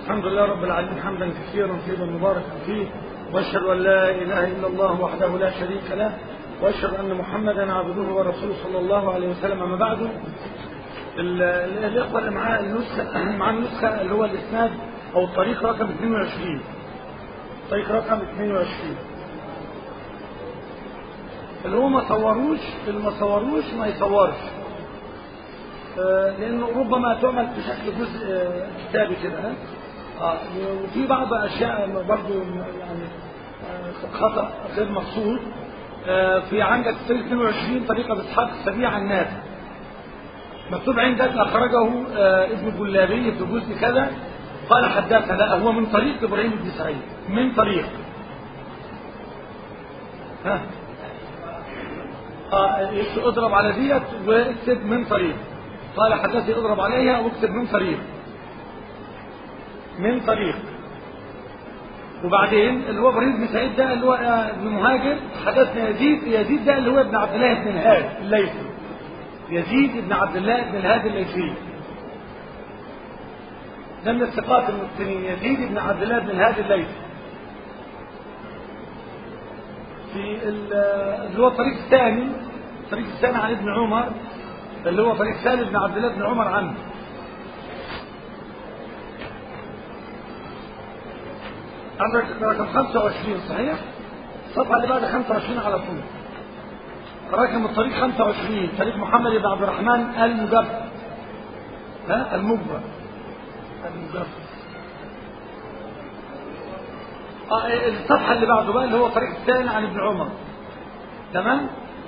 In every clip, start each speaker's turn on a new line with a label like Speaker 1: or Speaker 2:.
Speaker 1: الحمد لله رب العالمين حمدا كثيرا طيبا مباركا فيه واشهد ان لا اله الا الله وحده لا شريك له واشهد ان محمدا عبده ورسوله صلى الله عليه وسلم اما بعد ال- ال- الاخوه اللي معاه النسخه معاه النسخه اللي هو الاسناد او الطريق رقم 22 طريق رقم 22 اللي هو ما صوروش اللي ما صوروش ما يصورش آه، لانه ربما تعمل في شكل جزء آه، كتابي كده ها؟ اه وفي بعض اشياء برضه يعني آه، خطا غير مقصود آه، في عندك طريق 22 طريقه اسحاق السبيع عن الناس مكتوب عندك اخرجه آه، ابن الجلابي في جزء كذا قال حدثنا لا هو من طريق ابراهيم بن سعيد من طريق ها اه يكتب اضرب على ديت واكتب من طريق قال حدثني اضرب عليها واكتب من طريق من طريق وبعدين اللي هو ابراهيم بن سعيد ده اللي هو آه، ابن مهاجر حدثنا يزيد يزيد ده اللي هو ابن عبد الله بن الهاد الليثي يزيد بن عبد الله بن الهاد الليثي ده من الثقات المسلمين يزيد بن عبد الله بن الهاد الليثي في ال- اللي هو الطريق الثاني الطريق الثاني عن ابن عمر اللي هو طريق سالم بن عبد الله بن عمر عنه عندك رقم 25 صحيح؟ الصفحة اللي بعد 25 على طول رقم الطريق 25 طريق محمد بن عبد الرحمن المجبر ها المجبر المجبر آه الصفحة اللي بعده بقى اللي هو الطريق الثاني عن ابن عمر تمام؟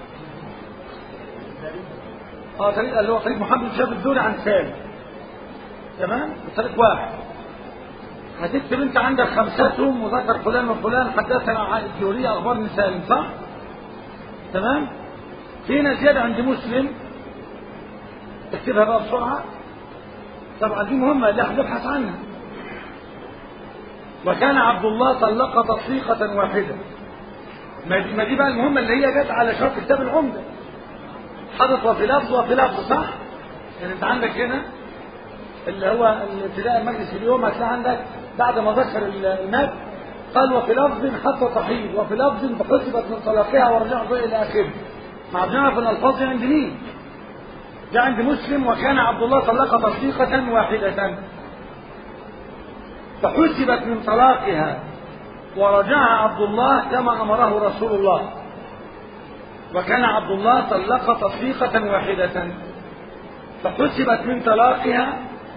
Speaker 1: اه طريق اللي هو طريق محمد بن شهاب الدوري عن سالم تمام؟ طريق واحد هتكتب انت عندك خمستهم وذكر فلان وفلان حدثنا عن الدوري اخبار سالم صح؟ تمام؟ فينا زيادة عند مسلم اكتبها بقى بسرعة طبعا دي مهمة اللي احنا نبحث عنها وكان عبد الله طلق تطليقة واحدة ما دي, ما دي بقى المهمة اللي هي جت على شرط كتاب العمدة حدث وفي لفظ وفي لفظ صح؟ يعني انت عندك هنا اللي هو ابتداء المجلس اليوم هتلاقي عندك بعد ما ذكر المد قال وفي لفظ حتى تحيض وفي لفظ فحسبت من طلاقها ورجعت الى اخره مع بنعرف الالفاظ عند مين؟ ده عند مسلم وكان عبد الله طلق تطليقة واحدة فحسبت من طلاقها ورجع عبد الله كما امره رسول الله وكان عبد الله طلق تطليقة واحدة فحسبت من طلاقها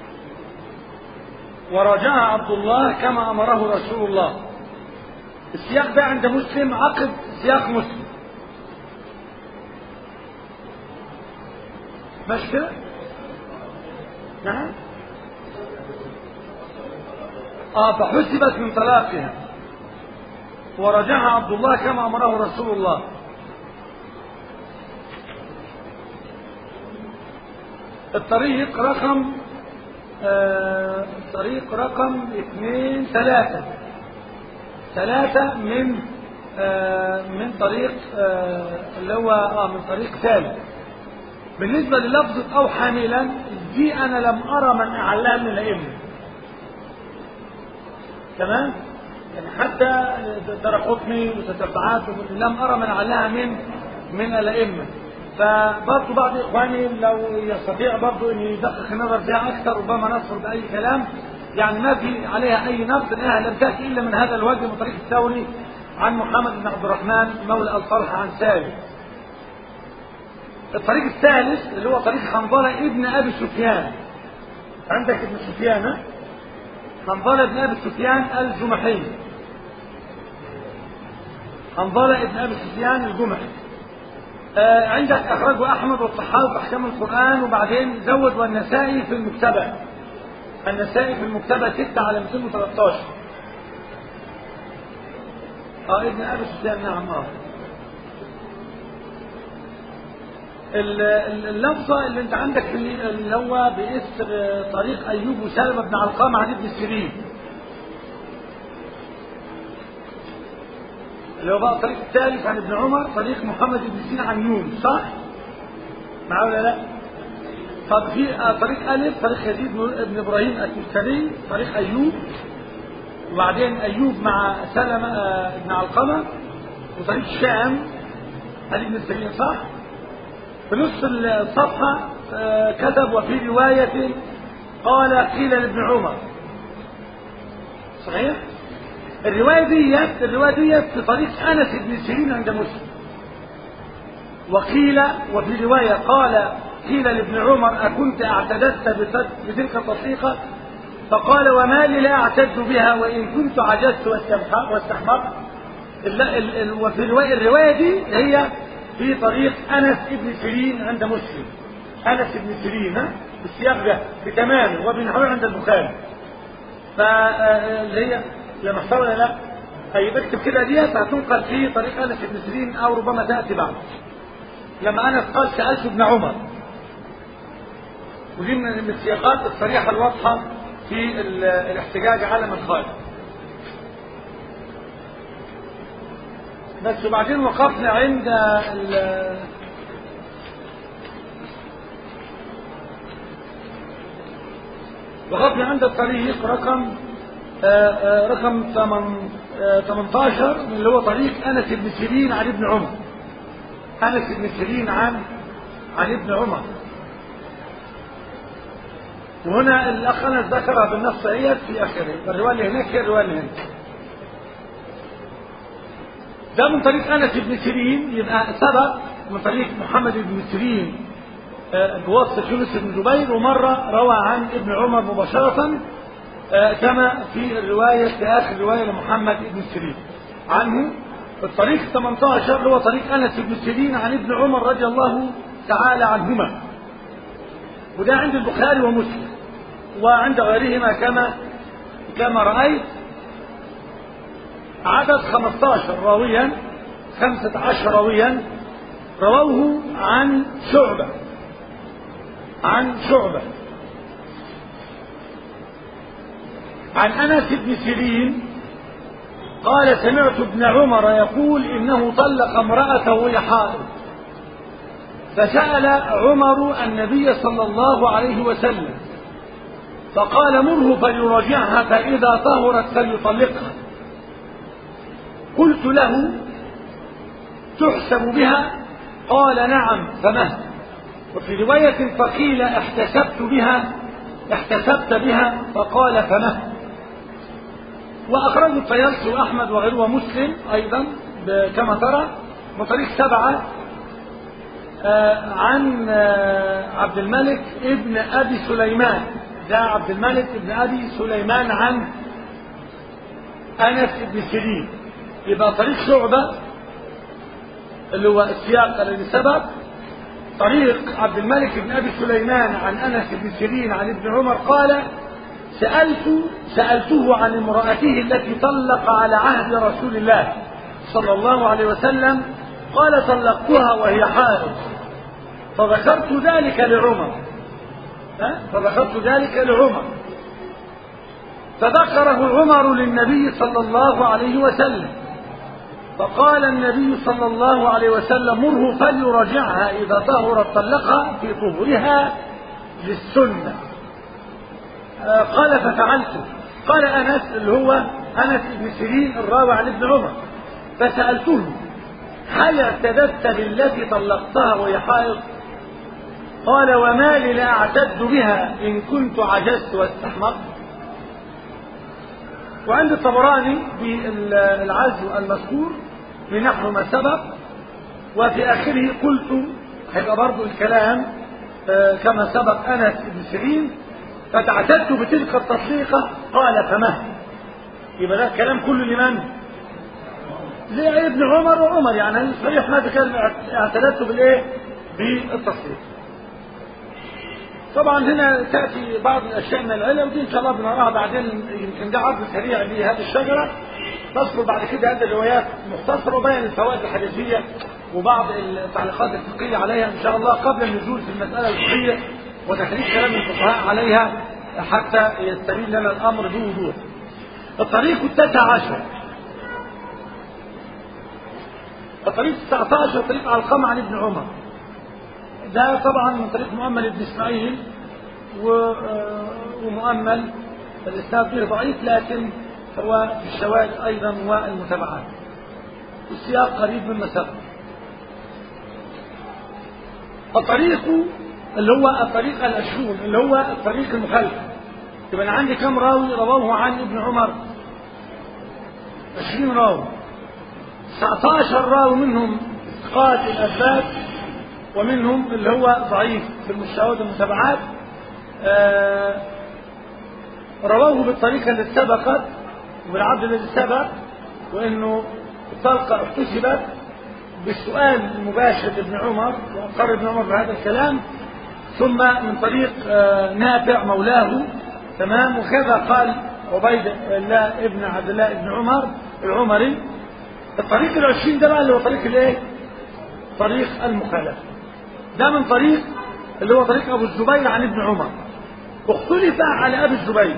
Speaker 1: ورجع عبد الله كما امره رسول الله السياق ده عند مسلم عقد سياق مسلم ماشي كده نعم اه فحسبت من طلاقها ورجع عبد الله كما امره رسول الله الطريق رقم آه طريق رقم اثنين ثلاثة ثلاثة من آه من طريق آه اللي هو اه من طريق ثالث بالنسبة للفظة أو حاملا دي أنا لم أرى من أعلها من الأئمة تمام؟ يعني حتى درقطني وتتبعات لم أرى من أعلها من من الأئمة فبرضه بعض إخواني لو يستطيع برضه أن يدقق النظر فيها أكثر ربما نصر بأي كلام يعني ما في عليها أي نقد إنها لم تأتي إلا من هذا الوجه من طريق الثوري عن محمد بن عبد الرحمن مولى الطلحة عن سالم الطريق الثالث اللي هو طريق حنظلة ابن أبي سفيان عندك ابن سفيان ها؟ حنظلة ابن أبي سفيان الجمحي حنظلة ابن أبي سفيان الجمحي آه عندك أخرجه أحمد والصحابي في أحكام القرآن وبعدين زود والنسائي في المكتبة النسائي في المكتبة 6 على 213 اه ابن أبي سفيان نعم اه اللفظة اللي انت عندك في اللي هو باسم طريق ايوب وسلمة بن علقامة عن ابن سيرين اللي هو بقى الطريق الثالث عن ابن عمر طريق محمد بن سيرين عن يونس صح؟ معاه ولا لا؟ طب في طريق الف طريق يزيد بن ابراهيم التستري طريق ايوب وبعدين أيوب مع سلمة آه، بن علقمة وطريق الشام علي بن سيرين صح؟ في نص الصفحة آه، كتب وفي رواية قال قيل لابن عمر صحيح؟ الرواية ديت الرواية ديت في طريق أنس بن سيرين عند مسلم وقيل وفي رواية قال قيل لابن عمر أكنت اعتددت بت- بتلك التصريقة فقال وما لي لا أعتد بها وإن كنت عجزت واستمح- واستحمقت ال- ال- ال- وفي الرواية, الرواية دي هي في طريق أنس بن سيرين عند مسلم أنس بن سيرين ها؟ بالسياق ده بتمامه وبنحوه عند البخاري فاللي هي لما اختار ولا لا طيب اكتب كده ديت هتنقل في طريق انس بن سيرين او ربما تاتي بعد لما انس قال سالت ابن عمر ودي من من السياقات الصريحه الواضحه في ال- الاحتجاج على من خالف بس وبعدين وقفنا عند ال- وقفنا عند الطريق رقم آه، آه، رقم ثمن- آه، 18 اللي هو طريق انس بن سيرين عن ابن عمر انس بن سيرين عن عن ابن عمر وهنا الاخ انس ذكرها بالنص هي في اخره الروايه اللي هناك هي الروايه اللي هنا ده من طريق انس بن سيرين يبقى سبق من طريق محمد بن سيرين آه، بواسطه يونس بن جبير ومره روى عن ابن عمر مباشره آه، كما في الروايه في اخر روايه لمحمد بن سيرين عنه الطريق 18 هو طريق انس بن سيرين عن ابن عمر رضي الله تعالى عنهما وده عند البخاري ومسلم وعند غيرهما كما كما رأيت عدد 15 راويا 15 راويا رووه عن شعبة عن شعبة عن أنس بن سيرين قال سمعت ابن عمر يقول إنه طلق امرأته وهي حائض فسأل عمر النبي صلى الله عليه وسلم فقال مره فليراجعها فإذا طهرت فليطلقها قلت له تحسب بها قال نعم فمه وفي رواية فقيل احتسبت بها احتسبت بها فقال فمه وأخرجه الطيالسي وأحمد وغيره ومسلم أيضا ب- كما ترى من طريق سبعة آه، عن آه، عبد الملك ابن أبي سليمان ده عبد الملك ابن أبي سليمان عن أنس بن سيرين يبقى طريق شعبة اللي هو السياق الذي سبق طريق عبد الملك بن أبي سليمان عن أنس بن سيرين عن ابن عمر قال سألت سألته عن امرأته التي طلق على عهد رسول الله صلى الله عليه وسلم قال طلقتها وهي حائض فذكرت ذلك لعمر ها؟ فذكرت ذلك لعمر فذكره عمر للنبي صلى الله عليه وسلم فقال النبي صلى الله عليه وسلم مره فليراجعها إذا طهرت طلقها في طهورها للسنة آه، قال ففعلت قال أنس اللي هو أنس بن سيرين الراوي عن ابن عمر فسألته هل اعتددت بالتي طلقتها وهي حائض قال وما لي لا أعتد بها إن كنت عجزت واستحمقت وعند الطبراني بالعزو المذكور بنحو ما سبق وفي آخره قلت هيبقى برضو الكلام آه، كما سبق أنس بن سيرين فتعتدت بتلك التطليقة قال فما يبقى ده الكلام كله لمن؟ لابن عمر وعمر يعني صريح ما كان اعتددت بالايه؟ بالتصريح. طبعا هنا تاتي بعض الاشياء من العلم ودي ان شاء الله بنراها بعدين يمكن ده عرض سريع لهذه الشجره نذكر بعد كده هذه الروايات مختصره وبين الفوائد الحديثيه وبعض التعليقات الفقهيه عليها ان شاء الله قبل النزول في المساله الفقهيه وتخريج كلام الفقهاء عليها حتى يستبين لنا الامر بوضوح. الطريق التاسع عشر الطريق 19 طريق علقمة عن ابن عمر ده طبعا من طريق مؤمل بن اسماعيل و... آه، ومؤمل الاسناد فيه ضعيف لكن هو في الشواهد أيضا والمتابعات السياق قريب مما سبق الطريق اللي هو الطريق الأشهور اللي هو الطريق المخالف يبقى أنا عندي كم راوي رواه عن ابن عمر 20 راوي 19 راوي منهم ثقات الأثبات ومنهم اللي هو ضعيف في المشاهدات والمتابعات آه رواه بالطريقة التي سبقت وبالعبد الذي سبق وانه الطلقة احتسبت بالسؤال المباشر لابن عمر واقر ابن عمر بهذا الكلام ثم من طريق آه نافع مولاه تمام وكذا قال عبيد الله ابن عبد الله ابن عمر العمري الطريق العشرين ده بقى اللي هو طريق الايه؟ طريق المخالفة ده من طريق اللي هو طريق ابو الزبير عن ابن عمر اختلف على ابي الزبير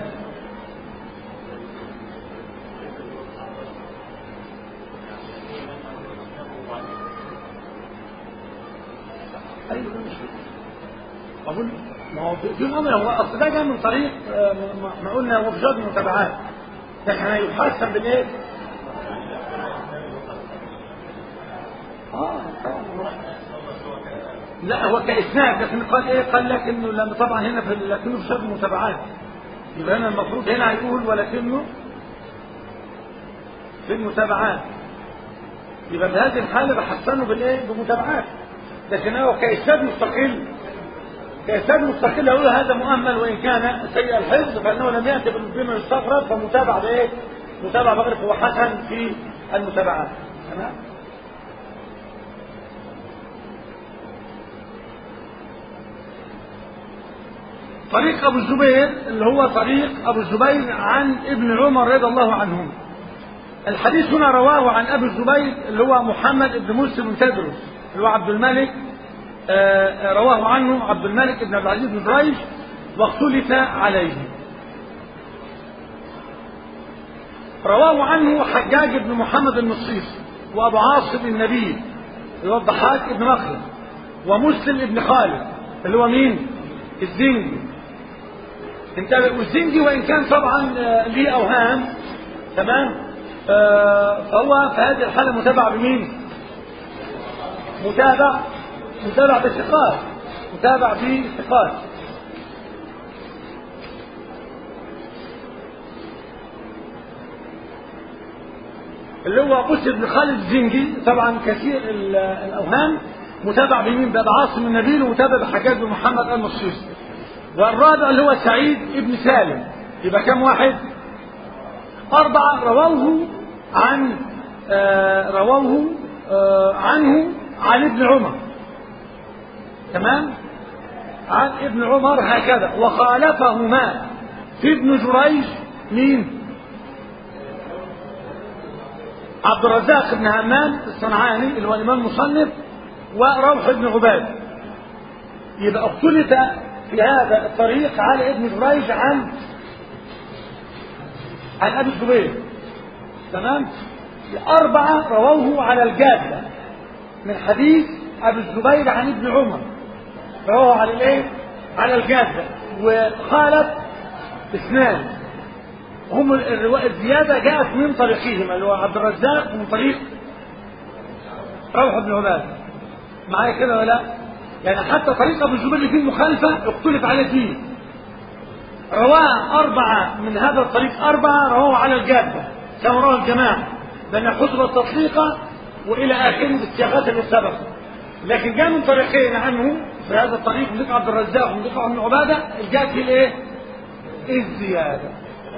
Speaker 1: ايوه مش اقول ما هو في الامر هو اصل ده جاي من طريق ما قلنا هو في جد متابعات لكن هيحسن بالايه؟ اه لا هو كاسناد لكن قال ايه؟ قال لك انه لما طبعا هنا في لكنه في شرط متابعات يبقى هنا المفروض هنا هيقول ولكنه في المتابعات يبقى في هذه الحاله بحسنه بالايه؟ بمتابعات لكن هو كاسناد مستقل كاسناد مستقل اقول هذا مؤمل وان كان سيء الحفظ فانه لم ياتي بما يستغرب فمتابع بايه؟ متابع بغرف هو حسن في المتابعات تمام؟ طريق ابو الزبير اللي هو طريق ابو الزبير عن ابن عمر رضي الله عنهم الحديث هنا رواه عن ابي الزبير اللي هو محمد بن مسلم بن تدرس اللي هو عبد الملك آه رواه عنه عبد الملك بن عبد العزيز بن دريش واختلف عليه رواه عنه حجاج بن محمد المصيصي وابو عاصم النبي اللي هو الضحاك بن مخلد ومسلم بن خالد اللي هو مين؟ الزنجي انت والزنجي وان كان طبعا ليه اوهام تمام آه فهو في هذه الحاله متابع بمين؟ متابع متابع بالثقات متابع بالثقات اللي هو مسلم بن خالد الزنجي طبعا كثير الاوهام متابع بمين بقى عاصم النبيل ومتابع بحجاج بن محمد المصيصي والرابع اللي هو سعيد ابن سالم يبقى كم واحد أربعة رووه عن آه رووه آه عنه عن ابن عمر تمام عن ابن عمر هكذا وخالفهما في ابن جريج مين عبد الرزاق بن همام الصنعاني اللي هو الإمام المصنف وروح بن عباد يبقى اختلف في هذا الطريق على ابن جريج عن عن ابي الزبير تمام الأربعة رووه على الجادة من حديث أبي الزبير عن ابن عمر رووه على الايه؟ على الجادة وخالف اثنان هم الرواية الزيادة جاءت من طريقهما اللي هو عبد الرزاق من طريق روح بن عباد معايا كده ولا يعني حتى طريق ابو الزبير فيه مخالفه اختلف عليه فيه رواه أربعة من هذا الطريق أربعة رواه على الجادة كما رواه الجماعة بأن حسب التطليقة وإلى آخره بالصياغات اللي سبقت لكن جاء من طريقين عنه في هذا الطريق من عبد الرزاق ومن ابن عبادة جاءت فيه الإيه؟ الزيادة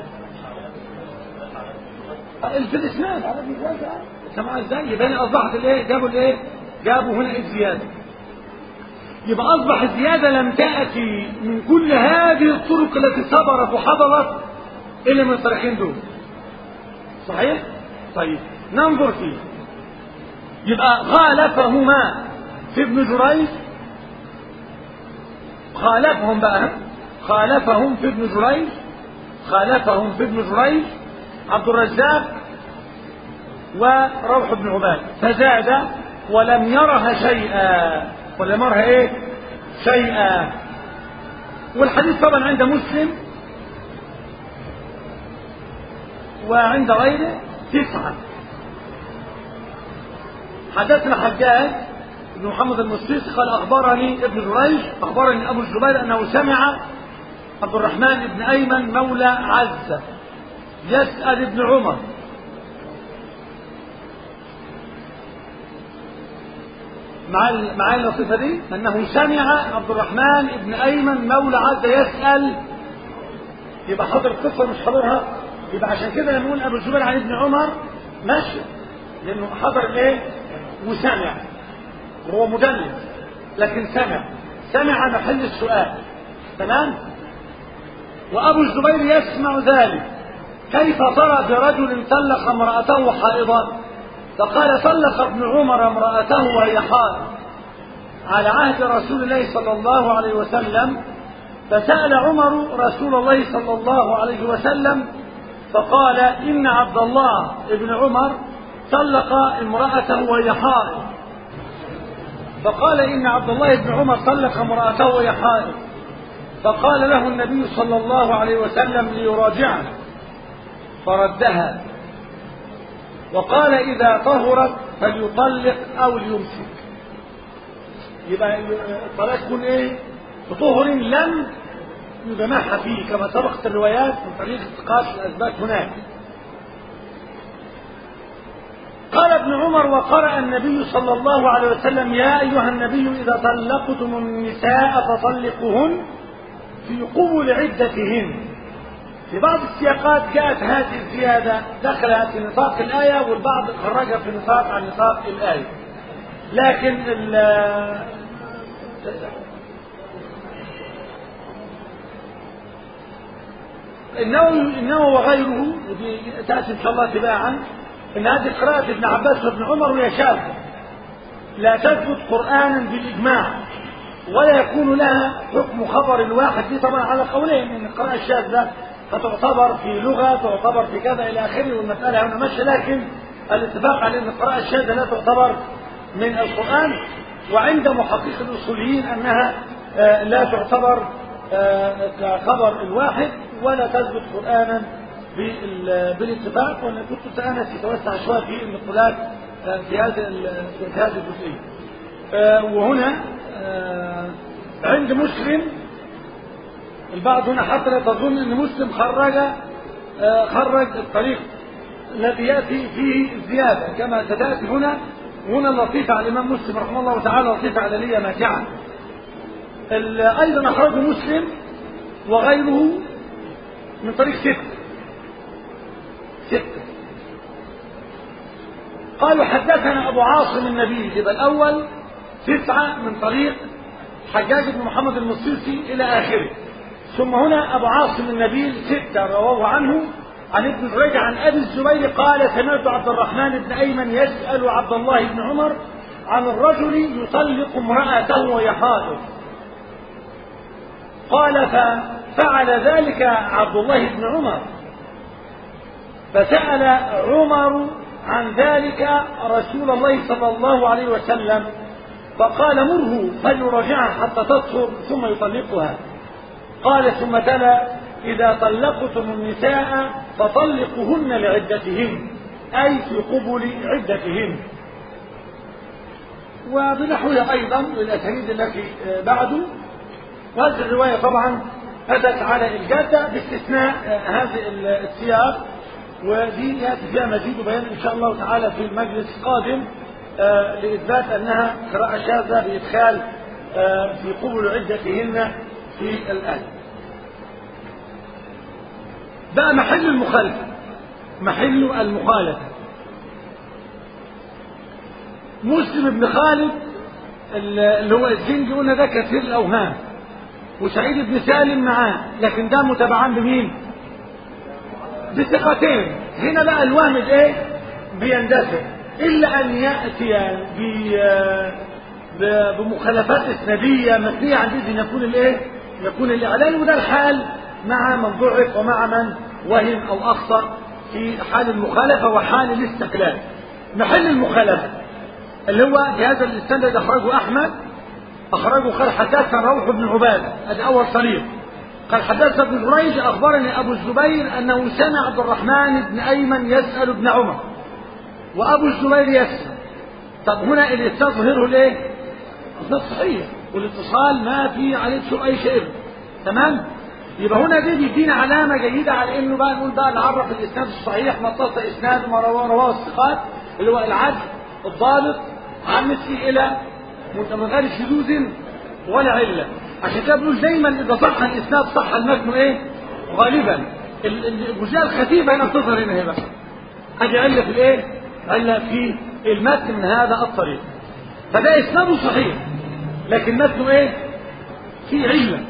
Speaker 1: في الإسناد على ابن عبادة سمع ازاي يبقى أصبحت الإيه؟ جابوا الإيه؟ جابوا هنا الزيادة يبقى أصبح الزيادة لم تأتي من كل هذه الطرق التي صبرت وحضرت إلا من الطريقين دول صحيح؟ طيب ننظر فيه يبقى خالفهما في ابن جريج خالفهم بقى خالفهم في ابن جريج خالفهم في ابن جريج عبد الرزاق وروح بن عباد فزاد ولم يرها شيئا ولم يرها ايه شيئا والحديث طبعا عند مسلم وعند غيره تسعة حدثنا حجاج بن محمد المصيصي قال أخبرني ابن جريج أخبرني أبو الزبير أنه سمع عبد الرحمن بن أيمن مولى عزة يسأل ابن عمر مع مع اللطيفة دي أنه سمع عبد الرحمن بن أيمن مولى عزة يسأل يبقى حضر القصة مش حضرها يبقى عشان كده لما نقول أبو الزبير عن ابن عمر ماشي لأنه حضر الإيه وسمع وهو مدلس لكن سمع سمع محل السؤال تمام وأبو الزبير يسمع ذلك كيف ترى برجل طلق امرأته حائضا فقال طلق ابن عمر امرأته وهي حائض على عهد رسول الله صلى الله عليه وسلم فسأل عمر رسول الله صلى الله عليه وسلم فقال إن عبد الله ابن عمر طلق امرأته وهي حائض فقال إن عبد الله بن عمر طلق امرأته وهي حائض فقال له النبي صلى الله عليه وسلم ليراجعه فردها وقال إذا طهرت فليطلق أو ليمسك يبقى الطلاق يكون إيه؟ بطهر لم يجمعها فيه كما سبقت الروايات من طريق إسقاط الأثبات هناك قال ابن عمر وقرأ النبي صلى الله عليه وسلم يا أيها النبي إذا طلقتم النساء فطلقوهن في قبل عدتهن في بعض السياقات جاءت هذه الزيادة دخلت في نطاق الآية والبعض خرجها في نطاق عن نطاق الآية لكن النووي النووي وغيره ودي تأتي إن شاء الله تباعا إن هذه قراءة ابن عباس وابن عمر وهي شاذة لا تثبت قرآنا بالإجماع ولا يكون لها حكم خبر الواحد دي طبعا على قولين ان القراءة الشاذة فتعتبر في لغة تعتبر في كذا إلى آخره والمسألة هنا ماشية لكن الاتفاق على أن القراءة الشاذة لا تعتبر من القرآن وعند محقق الأصوليين أنها لا تعتبر كخبر الواحد ولا تثبت قرآنا بالاتفاق وأنا كنت سأنس يتوسع شوية في النقولات في هذه في هذه الجزئية وهنا عند مسلم البعض هنا حتى لا تظن ان مسلم خرج خرج الطريق الذي ياتي فيه الزياده كما ستاتي هنا هنا اللطيفه على الامام مسلم رحمه الله تعالى لطيفه عدليه ماتعه ايضا اخرجه مسلم وغيره من طريق سته سته قالوا حدثنا ابو عاصم النبيل يبقى الاول تسعه من طريق حجاج بن محمد المصيصي الى اخره ثم هنا أبو عاصم النبيل ستة رواه عنه عن ابن جريج عن أبي الزبير قال سمعت عبد الرحمن بن أيمن يسأل عبد الله بن عمر عن الرجل يطلق امرأته وهي حائض قال ففعل ذلك عبد الله بن عمر فسأل عمر عن ذلك رسول الله صلى الله عليه وسلم فقال مره فليراجعها حتى تطهر ثم يطلقها قال ثم تلا إذا طلقتم النساء فطلقهن لعدتهن أي في قبل عدتهن وبنحوها أيضا للأسانيد التي بعده وهذه الرواية طبعا أتت على الجادة باستثناء هذه السياق ودي يأتي فيها مزيد بيان إن شاء الله تعالى في المجلس القادم لإثبات أنها قراءة شاذة بإدخال في قبل عدتهن في الآية بقى محل المخالفة محل المخالفة مسلم بن خالد اللي هو الزنجي قلنا ده كثير الأوهام وسعيد بن سالم معاه لكن ده متابعان بمين؟ بثقتين هنا بقى الوهم ايه؟ بيندفع إلا أن يأتي بمخالفات إسنادية مبنية عن إذن يكون الإيه؟ يكون الإعلان وده الحال مع من ضعف ومع من وهم أو أخطأ في حال المخالفة وحال الاستقلال محل المخالفة اللي هو في هذا الاستندد أخرجه أحمد أخرجه قال حدثنا روح بن عبادة هذا أول طريق قال حدثنا ابن جريج اخبرني ابو الزبير انه سمع عبد الرحمن بن ايمن يسال ابن عمر وابو الزبير يسال طب هنا الاسناد ظهره الايه؟ اسناد صحيح والاتصال ما في عليه سوء اي شيء تمام؟ يبقى هنا دي بيدينا علامه جيده على انه بقى نقول بقى نعرف الاسناد الصحيح ما اتصل اسناد ما رواه رواه الثقات اللي هو العدل الضابط عن مثله الى من غير شذوذ ولا عله عشان كده بنقول دايما اذا صح الاسناد صح المتن ايه؟ غالبا الجزئيه الخفيفه هنا بتظهر هنا هي بقى هذه عله في الايه؟ عله في المتن من هذا الطريق فده اسناده صحيح لكن متنه ايه؟ في عله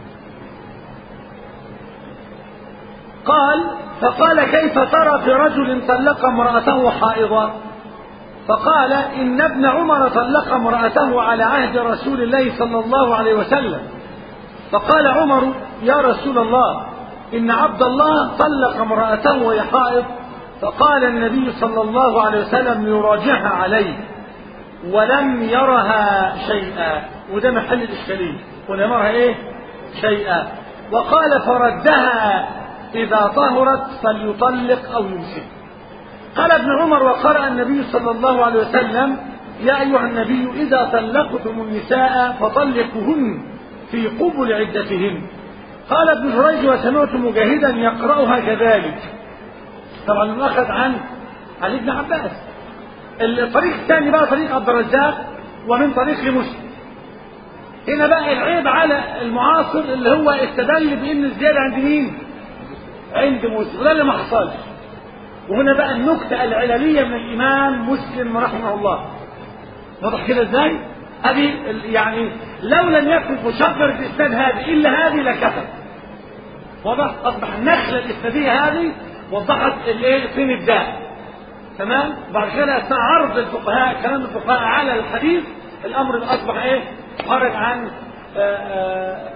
Speaker 1: قال فقال كيف ترى في رجل طلق امرأته حائضا فقال إن ابن عمر طلق امرأته على عهد رسول الله صلى الله عليه وسلم فقال عمر يا رسول الله إن عبد الله طلق امرأته وهي حائض فقال النبي صلى الله عليه وسلم يراجعها عليه ولم يرها شيئا وده محل الإشكالية ولم يرها إيه شيئا وقال فردها إذا طهرت فليطلق أو يمسك قال ابن عمر وقرأ النبي صلى الله عليه وسلم يا أيها النبي إذا طلقتم النساء فطلقوهن في قبل عدتهن قال ابن جريج وسمعت مجاهدا يقرأها كذلك طبعا أخذ عن عن ابن عباس الطريق الثاني بقى طريق عبد الرزاق ومن طريق مسلم هنا بقى العيب على المعاصر اللي هو استدل بان الزياده عند مين؟ عند مسلم وده اللي ما حصلش وهنا بقى النكته العلليه من الامام مسلم رحمه الله واضح كده ازاي؟ ادي يعني لو لم يكن مشفر الاسناد هذه الا هذه لكفى واضح؟ اصبح النخله الاسناديه هذه وضحت الايه فين الداء تمام؟ بعد كده اثناء عرض الفقهاء كلام الفقهاء على الحديث الامر اصبح ايه؟ خرج عن آآ آآ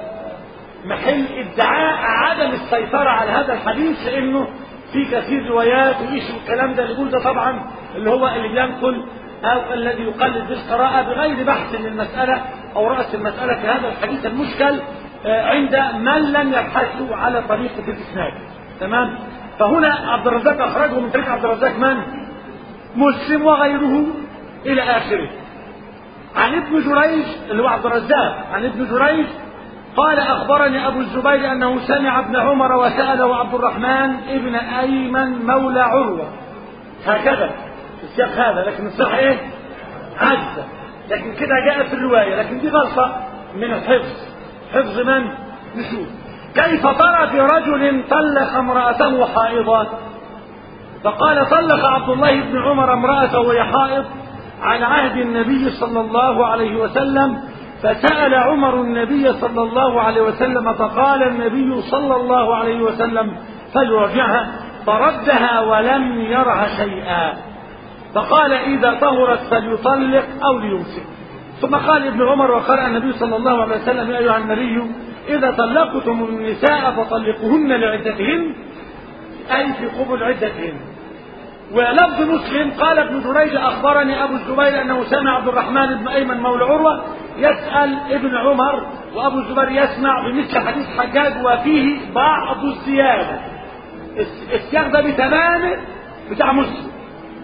Speaker 1: محل ادعاء عدم السيطرة على هذا الحديث لأنه في كثير روايات وإيش الكلام ده اللي يقول ده طبعا اللي هو اللي بينقل أو الذي يقلد بالقراءة بغير بحث للمسألة أو رأس المسألة في هذا الحديث المشكل عند من لم يبحثوا على طريقة الإسناد تمام فهنا عبد الرزاق أخرجه من طريق عبد الرزاق من؟ مسلم وغيره إلى آخره عن ابن جريج اللي هو عبد الرزاق عن ابن جريج قال أخبرني أبو الزبير أنه سمع ابن عمر وسأله عبد الرحمن ابن أيمن مولى عروة هكذا السياق هذا لكن الصح إيه؟ عزة لكن كده جاء في الرواية لكن دي غلطة من الحفظ حفظ من؟ نشوف كيف ترى في رجل طلق امرأته حائضا فقال طلق عبد الله بن عمر امرأته وهي حائض على عهد النبي صلى الله عليه وسلم فسأل عمر النبي صلى الله عليه وسلم فقال النبي صلى الله عليه وسلم فليرجعها فردها ولم يرها شيئا فقال إذا طهرت فليطلق أو ليمسك ثم قال ابن عمر وقرأ النبي صلى الله عليه وسلم يا أيها النبي إذا طلقتم النساء فطلقوهن لعدتهن أي في قبل عدتهن ولفظ مسلم قال ابن جريج أخبرني أبو الزبير أنه سمع عبد الرحمن بن أيمن مولى عروة يسأل ابن عمر وأبو الزبير يسمع بمثل حديث حجاج وفيه بعض الزيادة السياق ده بتمامه بتاع مسلم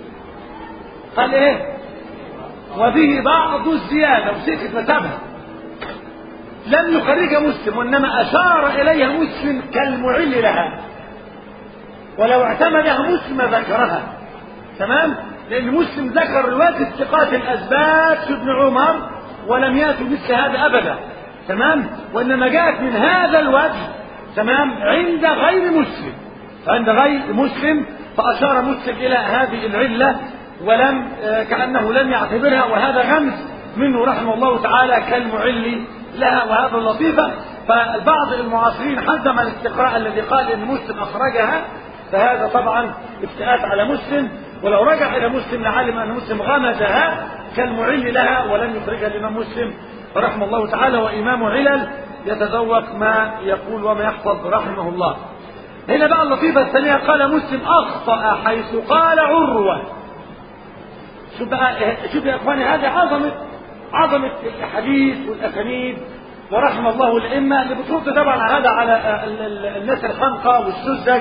Speaker 1: قال ايه وفيه بعض الزيادة وسكت متابعة لم يخرجها مسلم وإنما أشار إليها مسلم كالمعل لها ولو اعتمدها مسلم ذكرها تمام لأن مسلم ذكر رواية الثقات الأسباب في ابن عمر ولم يأتوا مثل هذا أبدا تمام وإنما جاءت من هذا الوجه تمام عند غير مسلم عند غير مسلم فأشار مسلم إلى هذه العلة ولم كأنه لم يعتبرها وهذا غمز منه رحمه الله تعالى كالمعل لها وهذا اللطيفة فالبعض المعاصرين حزم الاستقراء الذي قال ان مسلم اخرجها فهذا طبعا افتئات على مسلم ولو رجع الى مسلم لعلم ان مسلم غمزها كالمعل لها ولم يخرجها الامام مسلم رحمه الله تعالى وامام علل يتذوق ما يقول وما يحفظ رحمه الله هنا بقى اللطيفة الثانية قال مسلم أخطأ حيث قال عروة شوف بقى شوف يا إخواني هذه عظمة عظمة الحديث والأسانيد ورحم الله الأئمة اللي بترد طبعا هذا على ال- ال- الناس الحمقى والسذج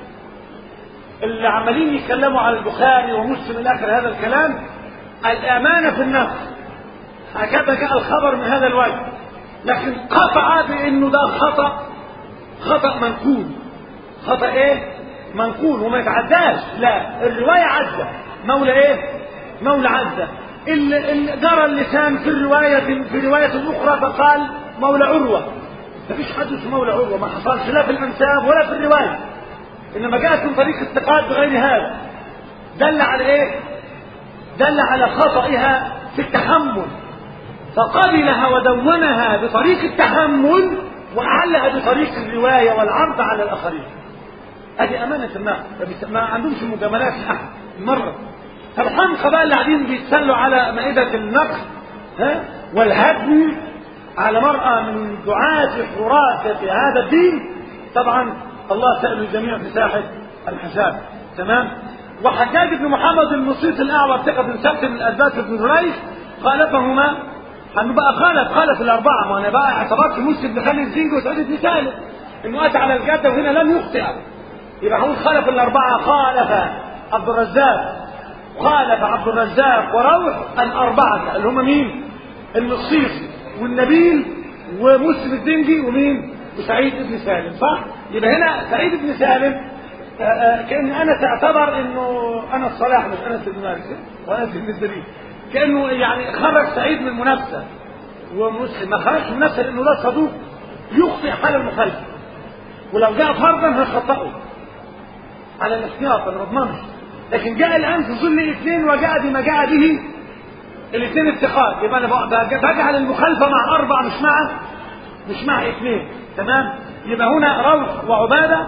Speaker 1: اللي عمالين يتكلموا على البخاري ومسلم إلى آخر هذا الكلام الأمانة في النقل هكذا جاء الخبر من هذا الوجه لكن قطع بأنه ده خطأ خطأ منقول خطأ إيه؟ منقول وما يتعداش لا الرواية عدة مولى إيه؟ مولى عدة ال- ال- جرى اللسان في الرواية في رواية أخرى فقال مولى عروة مفيش حد اسمه مولى عروة ما حصلش لا في الأنساب ولا في الرواية إنما جاءت من طريق الثقات بغير هذا دل على إيه؟ دل على خطئها في التحمل فقبلها ودونها بطريق التحمل وأعلها بطريق الرواية والعرض على الآخرين ادي امانه النقل ما بيس- ما عندهمش مجاملات لأحد مره فالحمقى بقى اللي قاعدين بيتسلوا على مائده النقل ها والهدم على مرأة من دعاة الحراس في هذا الدين طبعا الله سأل الجميع في ساحة الحساب تمام وحجاج بن محمد المصيط الأعور ثقة بن ثابت بن الأثبات بن جريج خالفهما أنه بقى خالف خالف الأربعة ما أنا بقى اعتبرت مسلم بن خالد الزنج وسعيد بن سالم إنه أتى على الجادة وهنا لم يخطئ يبقى هو خالف الأربعة خالف عبد الرزاق خالف عبد الرزاق وروح الأربعة اللي هم مين؟ المصيصي والنبيل ومسلم الدنجي ومين؟ وسعيد بن سالم صح؟ يبقى هنا سعيد بن سالم آه، آه، كأن أنس اعتبر إنه أنس صلاح مش أنس بن مالك وأنس بن الدليل كأنه يعني خرج سعيد من المنافسة ومسلم ما خرجش من المنافسة لأنه ده صدوق يخطئ حال المخالفة ولو جاء فرضا هيخطئه على الاحتياط انا ما اضمنش لكن جاء الان في ظل اثنين وجاء بما جاء به الاثنين اتخاذ يبقى انا بق- بجعل المخالفه مع اربع مش مع مش مع اثنين تمام يبقى هنا روح وعباده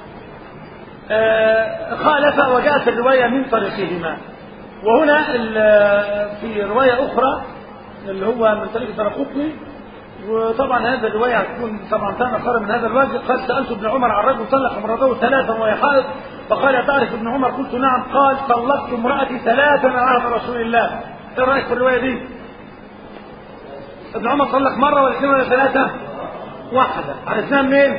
Speaker 1: آه، خالف وجاءت الروايه من طريقهما وهنا ال- في روايه اخرى اللي هو من طريق الدرقطني وطبعا هذه الرواية هتكون طبعا كان خير من هذا الوجه قال سألت ابن عمر عن رجل طلق امرأته ثلاثا وهي حائض فقال تعرف ابن عمر قلت نعم قال طلقت امرأتي ثلاثا على عهد رسول الله ايه رأيك في الرواية دي؟ ابن عمر طلق مرة ولا اثنين ولا ثلاثة؟ واحدة عرفناها منين؟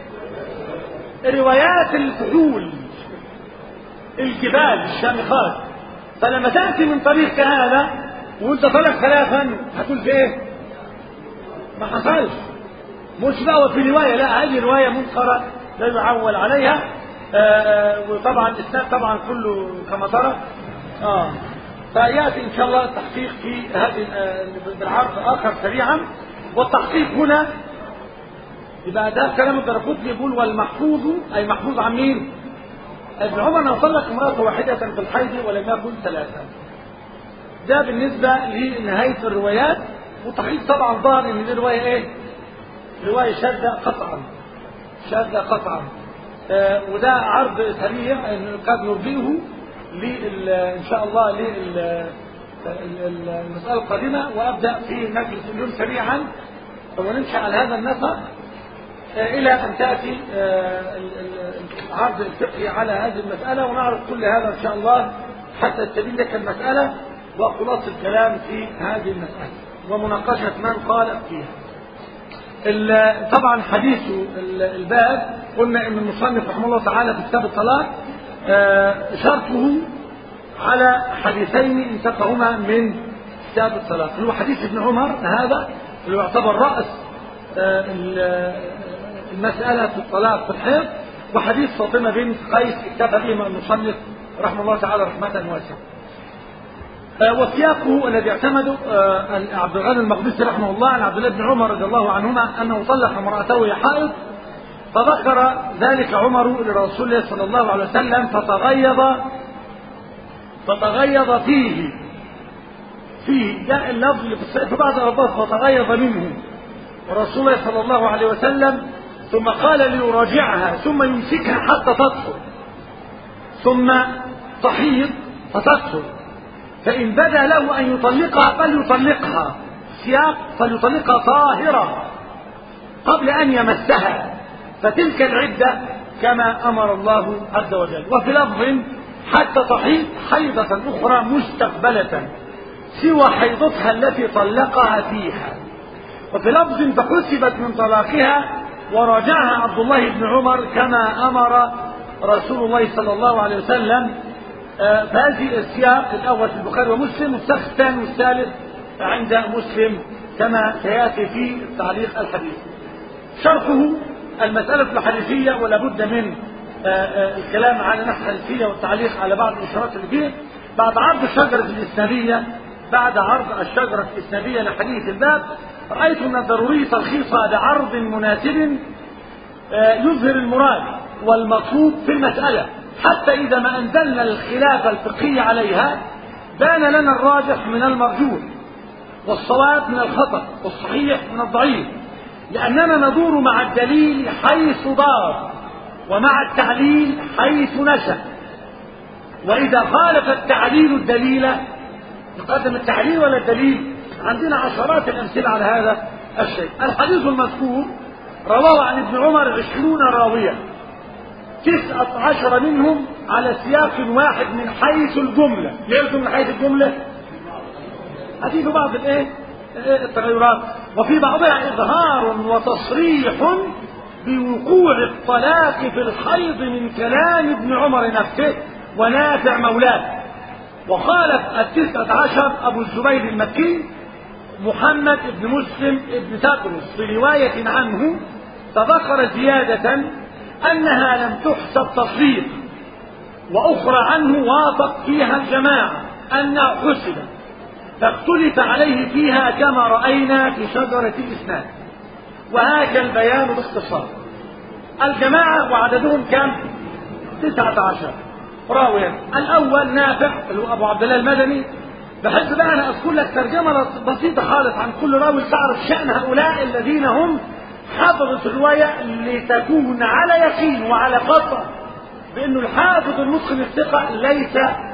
Speaker 1: روايات الفحول الجبال الشامخات فلما تأتي من طريق كهذا وانت طلق ثلاثا هتقول في ايه؟ ما حصلش مش بقى في روايه لا هذه روايه منكره لا يعول عليها آه، آه، وطبعا الاسناد طبعا كله كما ترى اه فياتي ان شاء الله التحقيق في هذه آه، بالعرض اخر سريعا والتحقيق هنا يبقى ده كلام الدرقطني يقول والمحفوظ اي محفوظ عن مين؟ ابن عمر انه طلق امراه واحده في الحيض ولم يكن ثلاثه ده بالنسبه لنهايه الروايات وتحقيق طبعا ظهر ان دي روايه ايه؟ روايه شاذه قطعا شاذه قطعا آه وده عرض سريع ان قد نرجئه لل ان شاء الله لل المساله القادمه وابدا في مجلس اليوم سريعا ونمشي على هذا النسق آه الى ان تاتي آه ال- ال- العرض الفقهي على هذه المساله ونعرض كل هذا ان شاء الله حتى تبين لك المساله وخلاصه الكلام في هذه المساله ومناقشه من قال فيها. ال- طبعا حديث ال- الباب قلنا ان المصنف رحمه الله تعالى في كتاب الطلاق آه، شرطه على حديثين انتقهما من كتاب الطلاق اللي هو حديث ابن عمر هذا اللي يعتبر راس آه، ال- المساله في الطلاق في الحيض وحديث فاطمه بنت قيس اكتفى بهما المصنف رحمه الله تعالى رحمه واسعه آه، وسياقه الذي اعتمده آه، عبد الغني المقدسي رحمه الله عن عبد الله بن عمر رضي الله عنهما انه طلق امراته وهي حائض فذكر ذلك عمر لرسول الله صلى الله عليه وسلم فتغيظ فتغيظ فيه فيه جاء اللفظ اللي في الصحيح في بعض الألفاظ فتغيظ منه ورسول الله صلى الله عليه وسلم ثم قال ليراجعها ثم يمسكها حتى تطهر ثم تحيض فتطهر فإن بدا له أن يطلقها فليطلقها سياق فليطلقها طاهرة قبل أن يمسها فتلك العدة كما أمر الله عز وجل وفي لفظ حتى تحيض حيضة أخرى مستقبلة سوى حيضتها التي طلقها فيها وفي لفظ فحسبت من طلاقها وراجعها عبد الله بن عمر كما أمر رسول الله صلى الله عليه وسلم فهذه السياق الأول في البخاري ومسلم والسياق الثاني والثالث عند مسلم كما سيأتي في تعليق الحديث شرحه المسألة الحديثية ولا بد من الكلام على نحو الحديثية والتعليق على بعض الإشارات اللي فيه بعد عرض الشجرة الإسنادية بعد عرض الشجرة الإسنادية لحديث الباب رأيت من الضروري تلخيصها بعرض مناسب يظهر المراد والمطلوب في المسألة حتى إذا ما أنزلنا الخلاف الفقهي عليها بان لنا الراجح من المرجوح والصواب من الخطأ والصحيح من الضعيف لأننا ندور مع الدليل حيث دار ومع التعليل حيث نشأ وإذا خالف التعليل الدليل نقدم التعليل ولا الدليل عندنا عشرات الأمثلة على هذا الشيء الحديث المذكور رواه عن ابن عمر عشرون راوية تسعة عشر منهم على سياق واحد من حيث الجملة ليه من حيث الجملة هتيجي بعض الايه التغيرات وفي بعضها إظهار وتصريح بوقوع الطلاق في الحيض من كلام ابن عمر نفسه ونافع مولاه وخالف التسعة عشر أبو الزبير المكي محمد بن مسلم بن تدرس في رواية عنه فذكر زيادة أنها لم تحسب تصديق وأخرى عنه وافق فيها الجماعة أنها حسبت فاختلف عليه فيها كما رأينا في شجرة الإسناد وهذا البيان باختصار الجماعة وعددهم كم تسعة عشر راويا الأول نافع اللي هو أبو عبد الله المدني بحب بقى أنا أذكر لك ترجمة بسيطة خالص عن كل راوي تعرف شأن هؤلاء الذين هم حفظت الرواية لتكون على يقين وعلى قطع بأنه الحافظ المتقن الثقة ليس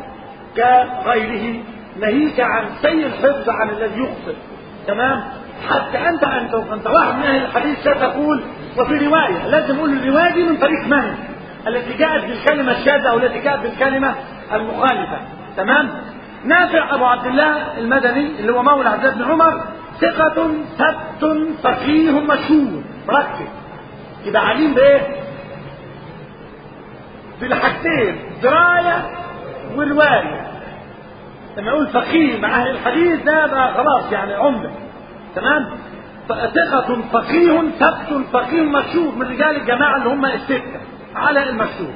Speaker 1: كغيره ناهيك عن سيء الحفظ عن الذي يخطئ تمام حتى انت انت انت واحد من اهل الحديث ستقول وفي روايه لازم اقول الروايه دي من طريق من التي جاءت بالكلمه الشاذه او التي جاءت بالكلمه المخالفه تمام نافع ابو عبد الله المدني اللي هو مولى عبد الله بن عمر ثقة ثبت فقيه مشهور ركز يبقى عليم بايه؟ بالحاجتين دراية ورواية لما يقول فقيه مع اهل الحديث ده بقى خلاص يعني عمده تمام ثقة فقيه ثبت فقيه مشهور من رجال الجماعة اللي هم الستة على المشهور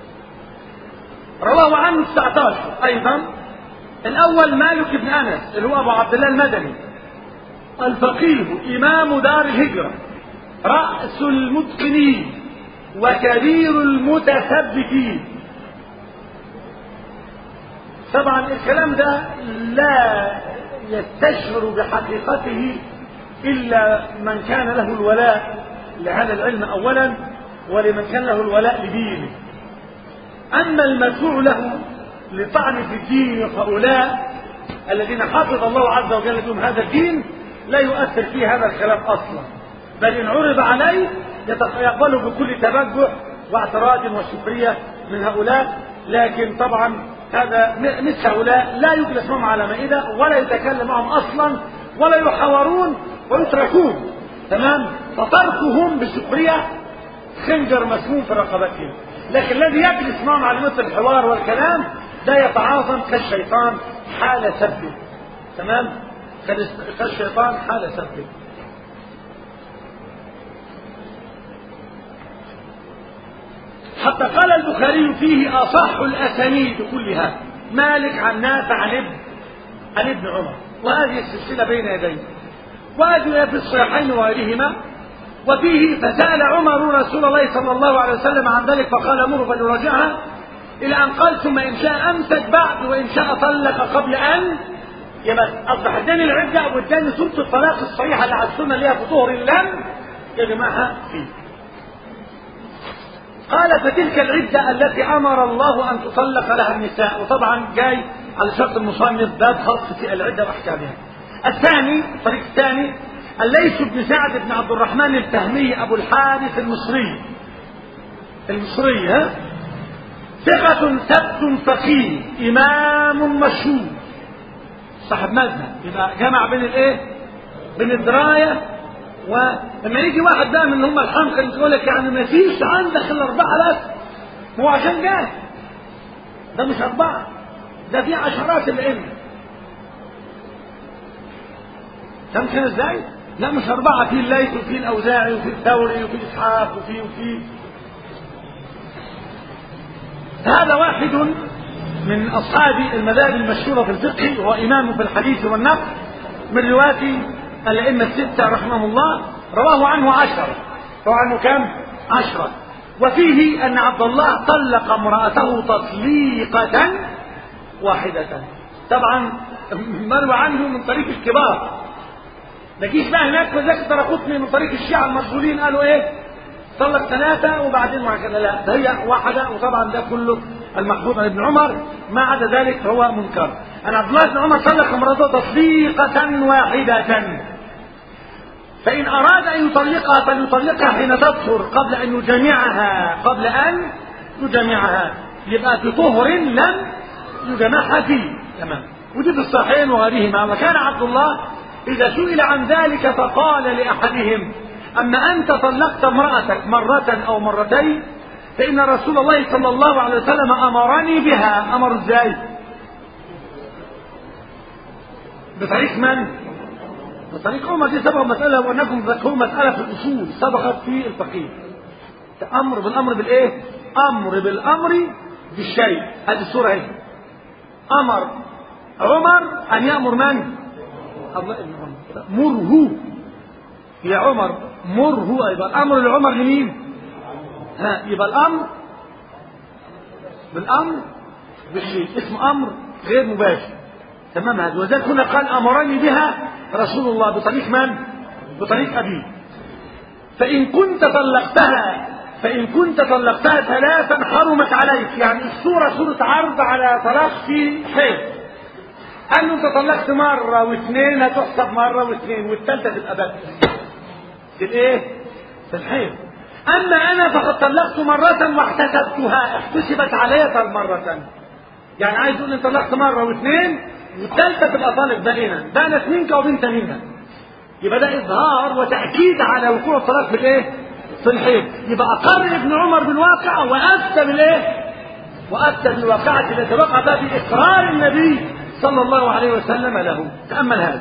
Speaker 1: رواه عنه 19 أيضا الأول مالك بن أنس اللي هو أبو عبد الله المدني الفقيه إمام دار الهجرة رأس المتقنين وكبير المتثبتين طبعا الكلام ده لا يستشعر بحقيقته إلا من كان له الولاء لهذا العلم أولا ولمن كان له الولاء لدينه أما المدفوع له لطعن في الدين هؤلاء الذين حفظ الله عز وجل لهم هذا الدين لا يؤثر فيه هذا الكلام أصلا بل إن عرض عليه يقبله بكل تبجح واعتراض وسخرية من هؤلاء لكن طبعا هذا مثل هؤلاء لا يجلس معهم على مائدة ولا يتكلم معهم أصلا ولا يحاورون ويتركون تمام فتركهم بسخرية خنجر مسموم في رقبتهم لكن الذي يجلس معهم على مثل الحوار والكلام لا يتعاظم كالشيطان حال سبه تمام كالشيطان حال سبه حتى قال البخاري فيه أصح الأسانيد كلها مالك عن نافع عن ابن عن ابن عمر وهذه السلسلة بين يديه وهذه في الصحيحين وغيرهما وفيه فسأل عمر رسول الله صلى الله عليه وسلم عن ذلك فقال مره فليراجعها إلى أن قال ثم إن شاء أمسك بعد وإن شاء طلق قبل أن يبقى أصبح اداني العدة واداني سورة الطلاق الصحيحة اللي على السنة اللي هي في طهر لم يجمعها فيه قال فتلك العدة التي أمر الله أن تطلق لها النساء وطبعا جاي على شرط المصنف باب خاص في العدة وأحكامها الثاني الطريق الثاني الليث بن سعد بن عبد الرحمن الفهمي أبو الحارث المصري المصري ها ثقة ثبت فقيه إمام مشهور صاحب مذهب يبقى جمع بين الايه؟ بين الدراية ولما يجي واحد بقى من اللي هم الحمقى يقول لك يعني ما فيش عندك الا اربعه بس هو عشان جاهل ده مش اربعه ده في عشرات الائمه كم كان ازاي؟ لا مش اربعه في الليث وفي الاوزاعي وفي الثوري وفي اسحاق وفي وفي هذا واحد من أصحاب المذاهب المشهورة في الفقه وهو إمام في الحديث والنقل من رواة الأئمة الستة رحمهم الله رواه عنه عشرة رواه عنه كم؟ عشرة وفيه أن عبد الله طلق امرأته تطليقة واحدة طبعا مروى عنه من طريق الكبار ما جيش بقى هناك وذاك ترقطني من طريق الشيعة المشهورين قالوا ايه طلق ثلاثة وبعدين وهكذا لا ده هي واحدة وطبعا ده كله المحفوظ عن ابن عمر ما عدا ذلك فهو منكر أنا عبد الله بن عمر طلق امرأته تطليقة واحدة فإن أراد أن يطلقها فليطلقها حين تطهر قبل أن يجامعها قبل أن يجامعها يبقى في طهر لم يجامعها فيه تمام ودي في الصحيحين وغيرهما وكان عبد الله إذا سئل عن ذلك فقال لأحدهم أما أنت طلقت امرأتك مرة أو مرتين فإن رسول الله صلى الله عليه وسلم أمرني بها أمر إزاي بطريق من بطريق عمر دي سبق مسألة وأنكم ذكروا مسألة في الأصول سبقت في الفقيه أمر بالأمر بالإيه أمر بالأمر بالشيء هذه السورة هي أمر عمر أن يأمر من الله مره يا عمر مره يبقى الأمر لعمر لمين ها يبقى الامر بالامر بالشيء اسمه امر غير مباشر تمام هذا وذلك هنا قال امرني بها رسول الله بطريق من بطريق ابيه فان كنت طلقتها فان كنت طلقتها ثلاثا حرمت عليك يعني الصوره صوره عرض على طلاق في حيض قال له انت طلقت مره واثنين هتحسب مره واثنين والثالثه تبقى بس في الايه في الحيض أما أنا فقد طلقت مرة واحتسبتها احتسبت علي مرة يعني عايز يقول إن طلقت مرة واثنين والثالثة تبقى طالق بقينا بانت منك وبنت منها يبقى ده إظهار وتأكيد على وقوع الطلاق في الإيه؟ في الحيض يبقى أقر ابن عمر بالواقع وأفتى بالإيه؟ وأفتى بالواقعة التي وقع بها بإقرار النبي صلى الله عليه وسلم له تأمل هذا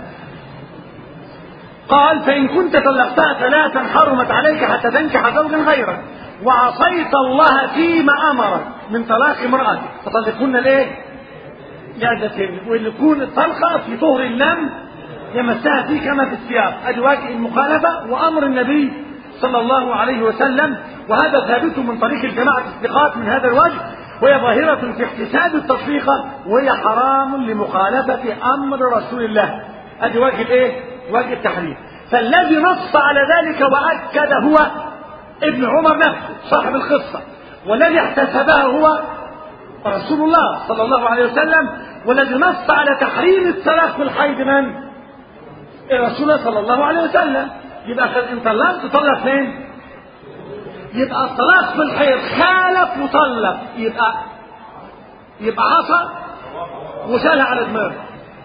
Speaker 1: قال فإن كنت طلقتها ثلاثا حرمت عليك حتى تنكح زوجا غيرك وعصيت الله فيما أمرك من طلاق امرأتك فطلقهن الايه؟ لعدتهن واللي يكون الطلقة في طهر لم يمسها فيه كما في السياق ادي وجه المخالفة وأمر النبي صلى الله عليه وسلم وهذا ثابت من طريق الجماعة الثقات من هذا الوجه وهي ظاهرة في احتساب التطبيقة وهي حرام لمخالفة أمر رسول الله ادي وجه الايه؟ وجه التحريم فالذي نص على ذلك وأكد هو ابن عمر نفسه صاحب القصة والذي احتسبها هو رسول الله صلى الله عليه وسلم والذي نص على تحريم الصلاة في الحيض من؟ الرسول الله صلى الله عليه وسلم يبقى ان طلقت تطلق فين؟ يبقى الطلاق في الحيض خالف وطلق يبقى يبقى عصى وشالها على دماغه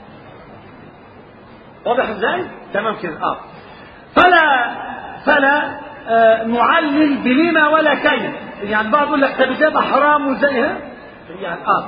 Speaker 1: واضح ازاي؟ تمام كده اه فلا فلا آه نعلل بلما ولا كيف يعني بعض يقول لك طب ده حرام وزي ها يعني اه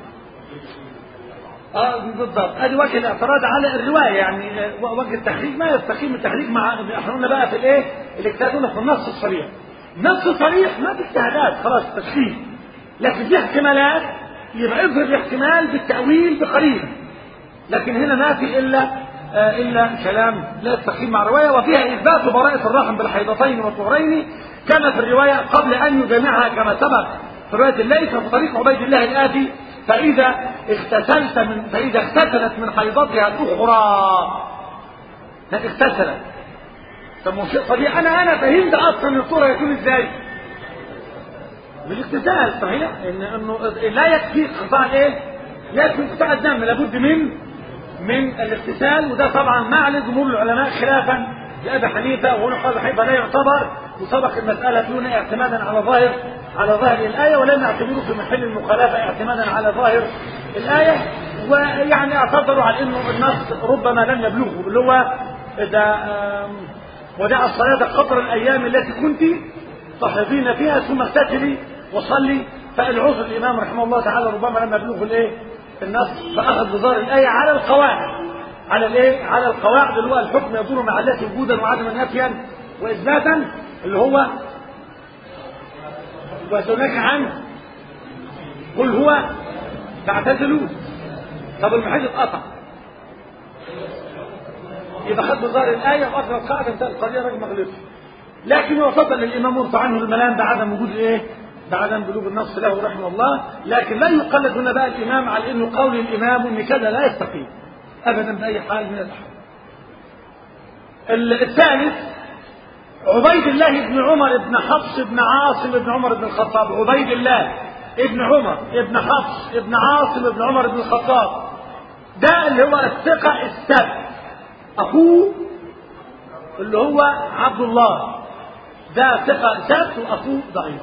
Speaker 1: اه بالضبط ادي وجه الاعتراض على الروايه يعني آه وجه التحريك ما يستقيم التحريك مع احنا قلنا بقى في الايه؟ الاجتهاد في النص الصريح نص صريح ما في اجتهادات خلاص تشخيص لكن في احتمالات يبقى اظهر الاحتمال بالتاويل بقرينه لكن هنا ما في الا إلا كلام لا يستقيم مع الرواية وفيها إثبات براءة الرحم بالحيضتين والطهرين كما في الرواية قبل أن يجامعها كما سبق في رواية الليث في طريق عبيد الله الآتي فإذا اغتسلت من فإذا اغتسلت من حيضتها الأخرى اغتسلت طب طبيعي أنا أنا فهمت أصلا الطهر يكون إزاي؟ بالاغتسال صحيح؟ إن إنه لا يكفي قطاع إيه؟ لا يكفي قطاع الدم لابد من من الاغتسال وده طبعا ما عليه جمهور العلماء خلافا لابي حنيفه وهنا قال حنيفه لا يعتبر وسبق المساله دون اعتمادا على ظاهر على ظاهر الايه ولم يعتبروه في محل المخالفه اعتمادا على ظاهر الايه ويعني اعتذروا على انه النص ربما لم يبلغه اللي هو اذا ودع الصلاة قدر الأيام التي كنت تحفظين فيها ثم اغتسلي وصلي فالعذر الإمام رحمه الله تعالى ربما لما يبلغ الإيه النص فأخذ بظاهر الآية على القواعد على الإيه على القواعد اللي هو الحكم يدور مع التي وجودا وعدما نفيا وإثباتا اللي هو وسنك عنه قل هو تعتزلوا طب المحيط اتقطع يبقى خد بظاهر الآية وأخذ القاعدة انتهى القضية راجل ما غلطش لكن يعتبر للإمام يرفع عنه الملام بعدم وجود إيه؟ بعدم بلوغ النص له رحمه الله لكن لا يقلد هنا بقى الإمام على إنه قول الإمام إن كذا لا يستقيم أبدا بأي حال من الأحوال الثالث عبيد الله بن عمر بن حفص بن عاصم بن عمر بن الخطاب عبيد الله ابن عمر ابن حفص ابن عاصم ابن عمر بن الخطاب ده اللي هو الثقة السبت أخوه اللي هو عبد الله ده ثقة سبت وأخوه ضعيف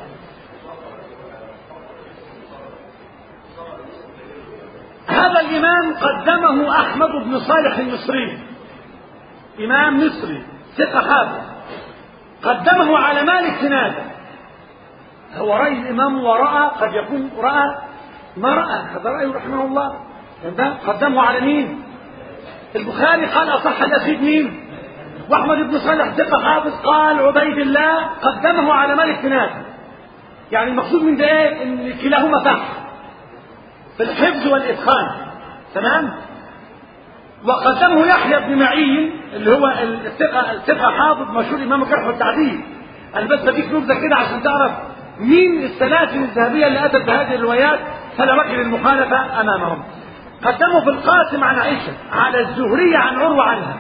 Speaker 1: هذا الإمام قدمه أحمد بن صالح المصري إمام مصري ثقة حافظ قدمه على مالك سنادة هو رأي الإمام ورأى قد يكون رأى ما رأى هذا رأيه رحمه الله قدمه على مين البخاري قال أصح الأسيد مين وأحمد بن صالح ثقة حافظ قال عبيد الله قدمه على مالك سنادة يعني المقصود من ده ايه ان كلاهما صح في الحفظ والإتقان تمام وقدمه يحيى بن معين اللي هو الثقة الثقة حافظ مشهور إمام الجرح والتعديل أنا بس بديك نبذة كده عشان تعرف مين السلاسل الذهبية اللي أتت بهذه الروايات فلا وجه للمخالفة أمامهم قدمه في القاسم عن عائشة على الزهري عن عروة عنها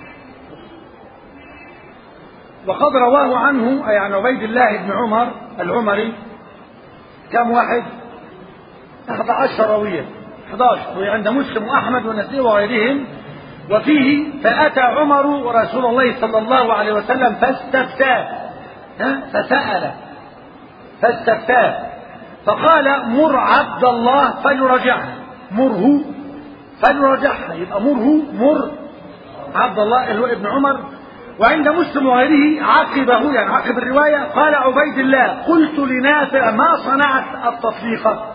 Speaker 1: وقد رواه عنه أي عن عبيد الله بن عمر العمري كم واحد 11 راوية 11 وعند مسلم وأحمد والنسائي وغيرهم وفيه فأتى عمر رسول الله صلى الله عليه وسلم فاستفتاه فسأل فاستفتاه فقال مر عبد الله فليرجعها مره فليرجعها يبقى مره مر عبد الله اللي هو ابن عمر وعند مسلم وغيره عقبه يعني عقب الرواية قال عبيد الله قلت لنافع ما صنعت التطليقة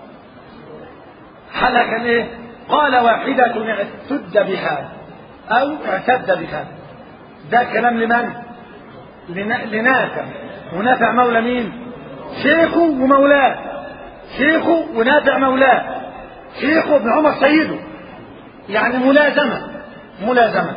Speaker 1: حلا كان ايه قال واحدة اعتد بها او اعتد بها ده كلام لمن لنافع ونافع مولى مين شيخه ومولاه شيخه ونافع مولاه شيخه ابن عمر سيده يعني ملازمة ملازمة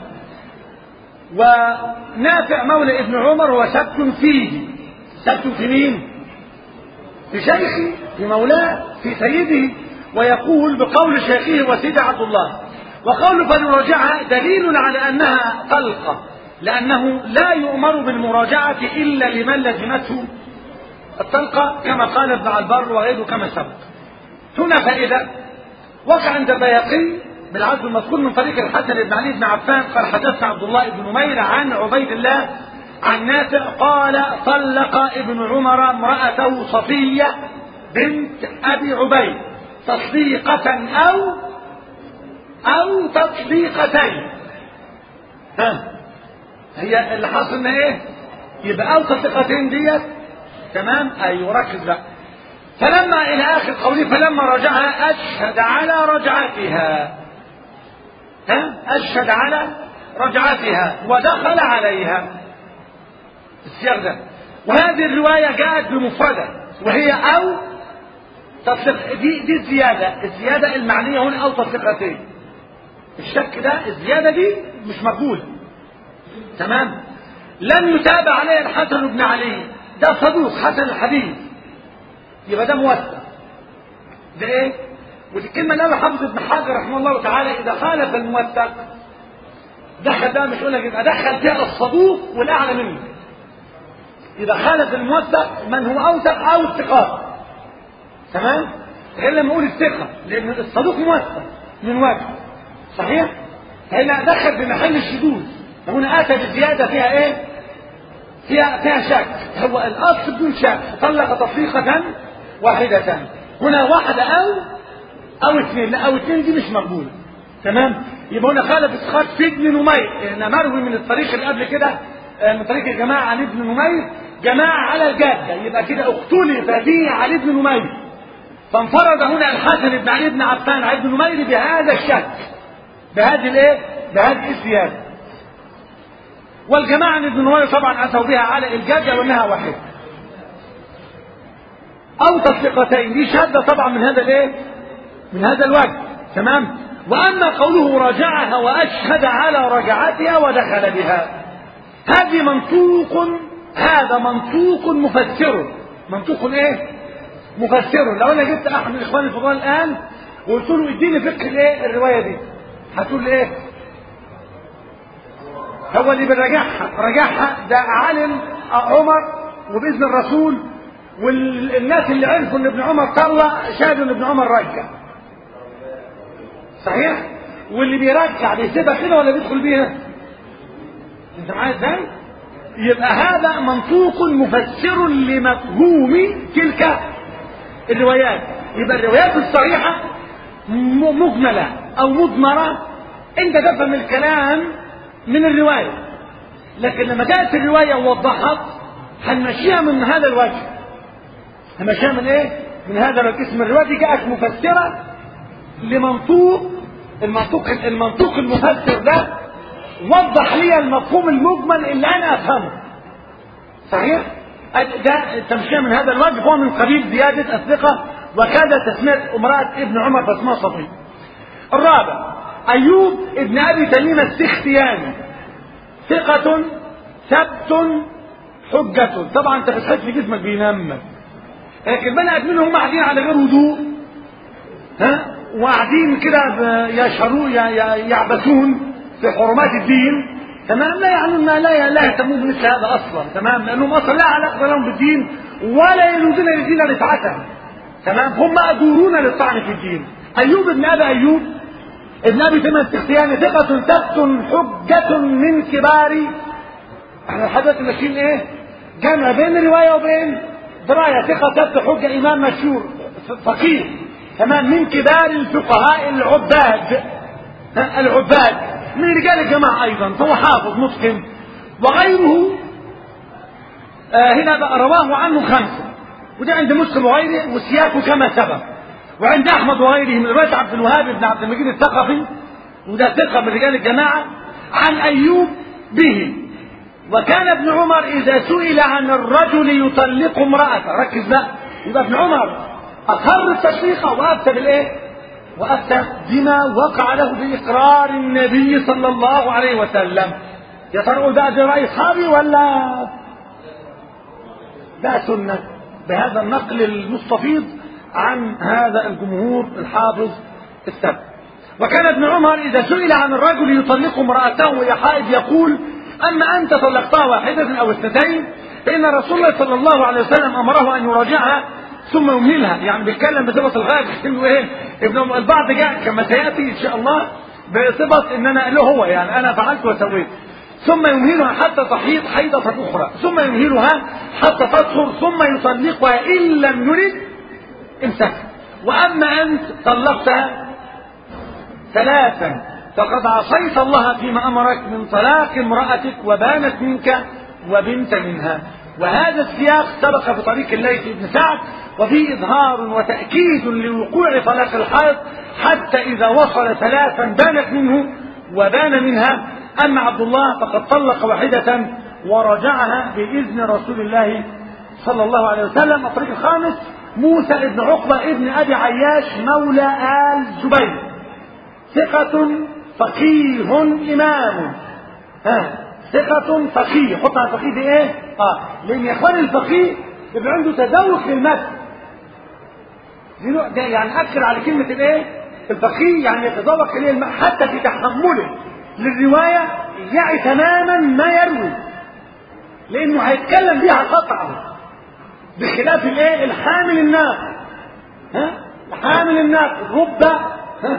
Speaker 1: ونافع مولى ابن عمر هو سبت فيه سبت في مين في شيخه في مولاه في سيده ويقول بقول شيخه وسيد عبد الله وقول فليراجعها دليل على أنها طلقة لأنه لا يؤمر بالمراجعة إلا لمن لزمته الطلقة كما قال ابن البر وغيره كما سبق هنا فائدة وقع عند البياقي بالعدل المذكور من طريق الحسن بن علي بن عفان قال حدثنا عبد الله بن نمير عن عبيد الله عن نافع قال طلق ابن عمر امرأته صفية بنت أبي عبيد تصديقة أو أو تطليقتين ها هي اللي حصل ان ايه يبقى أو تطليقتين ديت تمام أيوه ركز بقى فلما إلى آخر قوله فلما رجعها أشهد على رجعتها ها أشهد على رجعتها ودخل عليها السياق ده وهذه الرواية جاءت بمفردة وهي أو تطلق دي دي الزيادة الزيادة المعنية هنا أو تطلقتين الشك ده الزيادة دي مش مقبولة تمام لم يتابع عليه الحسن بن علي ده صدوق حسن الحديث يبقى ده موثق ده ايه ودي الكلمه اللي قالها حافظ ابن حجر رحمه الله تعالى اذا خالف الموثق دخل ده مش يقول لك يبقى دخل فيها الصدوق والاعلى منه اذا خالف الموثق من هو اوثق او الثقات تمام غير لما اقول الثقه لان الصدوق موثق من وجه صحيح هنا دخل بمحل الشذوذ هنا اتى بزياده فيها ايه فيها فيها شك هو الاصل بدون شك طلق تطليقه واحده هنا واحده او او اثنين لا او اثنين دي مش مقبوله تمام يبقى هنا خالف اسقاط في ابن نمير هنا مروي من الطريق اللي قبل كده من طريق الجماعة عن ابن نمير جماعة على الجادة يبقى كده اختلف فيه علي ابن نمير فانفرد هنا الحسن بن علي بن عفان عن ابن نمير بهذا الشك بهذه الايه بهذه الزيادة والجماعة عن ابن نمير طبعا أتوا بها على الجادة وأنها واحدة أو تطلقتين دي شهادة طبعا من هذا الايه من هذا الوجه تمام وأما قوله راجعها وأشهد على رجعتها ودخل بها هذه منطوق هذا منطوق مفسر منطوق ايه مفسر لو انا جبت احد من اخواني الفضلاء الان وقلت له اديني فقه الايه الروايه دي هتقول لي ايه هو اللي بيراجعها راجعها ده عالم عمر وباذن الرسول والناس اللي عرفوا ان ابن عمر طلع شهدوا ان ابن عمر رجع صحيح واللي بيرجع بيسيبها كده ولا بيدخل بيها انت معايا ازاي يبقى هذا منطوق مفسر لمفهوم تلك الروايات يبقى الروايات الصحيحة مجملة او مضمرة انت تفهم الكلام من الرواية لكن لما تأتي الرواية ووضحت هنمشيها من هذا الوجه هنمشيها من ايه من هذا الوجه اسم الرواية دي جاءت مفسرة لمنطوق المنطوق المنطوق المفسر ده وضح لي المفهوم المجمل اللي انا افهمه صحيح ده التمشيه من هذا الوجه هو من قبيل زياده الثقه وكاد تسميه امراه ابن عمر فاسمها صفيه الرابع ايوب ابن ابي تميم السختياني ثقة ثبت حجة طبعا انت بتحس في جسمك بينام لكن بني ادمين هم قاعدين على غير وضوء ها وقاعدين كده يشهرون يعبثون في حرمات الدين تمام لا يعنون ما لا لا يهتمون بمثل هذا اصلا تمام لانهم اصلا لا علاقه لهم بالدين ولا يريدون الدين رفعته تمام هم مأجورون للطعن في الدين ايوب ابن ابي ايوب ابن ابي تيميه السختياني ثقة ثبت حجة من كبار احنا لحد دلوقتي ماشيين ايه؟ جمع بين الروايه وبين درايه ثقة ثبت حجة امام مشهور فقيه تمام من كبار الفقهاء العباد العباد من رجال الجماعة أيضا فهو حافظ متقن وغيره آه هنا بقى رواه عنه خمسة وده عند مسلم وغيره وسياقه كما سبق وعند أحمد وغيره من رواية عبد الوهاب بن عبد المجيد الثقفي وده ثقة من رجال الجماعة عن أيوب به وكان ابن عمر إذا سئل عن الرجل يطلق امرأته ركز بقى يبقى ابن عمر أقر التشريق وأفتى بالإيه؟ وأفتى بما وقع له بإقرار النبي صلى الله عليه وسلم يا ترى أقول بقى ده رأي أصحابي ولا ده سنة بهذا النقل المستفيض عن هذا الجمهور الحافظ السبت وكان ابن عمر إذا سئل عن الرجل يطلق امرأته وهي حائض يقول أما أنت طلقتها واحدة أو اثنتين فإن رسول الله صلى الله عليه وسلم أمره أن يراجعها ثم يمهلها يعني بيتكلم بصفة الغاية انه ايه ابن البعض جاء كما سيأتي ان شاء الله بصفة ان انا له هو يعني انا فعلت وسويت ثم يمهلها حتى تحيض حيضة اخرى ثم يمهلها حتى تطهر ثم يطلقها ان لم يرد امسك واما انت طلقتها ثلاثا فقد عصيت الله فيما امرك من طلاق امرأتك وبانت منك وبنت منها وهذا السياق سبق في طريق الليث بن سعد وفيه إظهار وتأكيد لوقوع طلاق الحائض حتى إذا وصل ثلاثا بانت منه وبان منها أما عبد الله فقد طلق واحدة ورجعها بإذن رسول الله صلى الله عليه وسلم الطريق الخامس موسى بن عقبة ابن أبي عياش مولى آل زبير ثقة فقيه إمام ها ثقة فقيه حط على الفقيه دي ايه؟ اه لأن يا اخوان الفقيه يبقى عنده تذوق للمتن ده يعني أكثر على كلمة الايه؟ الفقيه يعني يتذوق اليه حتى في تحمله للرواية يعي تماما ما يروي لأنه هيتكلم بيها قطعا بخلاف الايه؟ الحامل الناقل ها؟ الحامل الناقل رب ها؟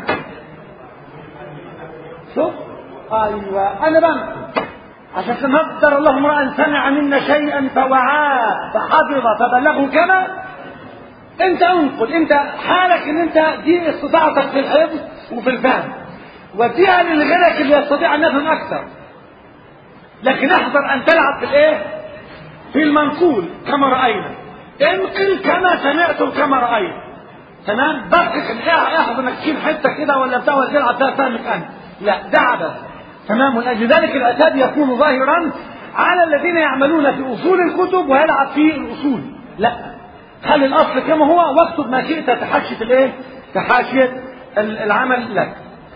Speaker 1: شوف ايوه انا بنقل عشان كما قدر الله امرأ سمع منا شيئا فوعاه فحفظ فبلغه كما انت انقل انت حالك ان انت دي استطاعتك في الحفظ وفي الفهم وديها لغيرك اللي يستطيع ان يفهم اكثر لكن احذر ان تلعب في الايه في المنقول كما راينا انقل كما سمعتم كما رايت تمام دقق احذر انك تشيل حته كده ولا بتاع ولا تلعب فيها فهمك انت لا ده عبث تمام ولاجل ذلك العتاب يكون ظاهرا على الذين يعملون في اصول الكتب ويلعب في الاصول لا خلي الاصل كما هو واكتب ما شئت تحاشيه الايه تحاشيه العمل لك